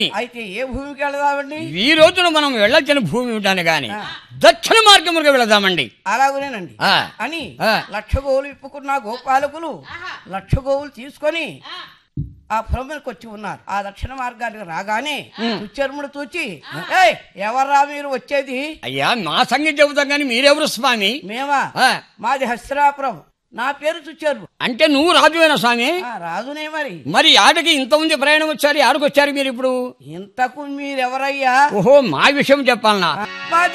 అయితే ఏ భూమికి వెళదామండి ఈ రోజున మనం వెళ్ళొచ్చిన భూమి ఏమిటాను గాని దక్షిణ మార్గముగా వెళదామండి అలాగునేనండి ఆ. అని ఆ. లక్ష గోవులు ఇప్పుకున్న గోపాలకులు లక్ష గోవులు తీసుకొని ఆ పురములకు వచ్చి ఉన్నారు ఆ దక్షిణ మార్గానికి రాగానే సుచర్ముడు తూచి ఏయ్ ఎవర్రా మీరు వచ్చేది అయ్యా మా సంగతి చెబుతాం కానీ మీరెవరు స్వామి మేమా ఆ, మాది హస్తిరాపురం నా పేరు సుచర్ము అంటే నువ్వు రాజువేనా స్వామి ఆ, రాజునే మరి మరి ఆటకి ఇంతమంది ప్రయాణం వచ్చారు ఆడకు వచ్చారు మీరు ఇప్పుడు ఇంతకు మీరెవరయ్యా ఓహో మా విషయం చెప్పాలనా మా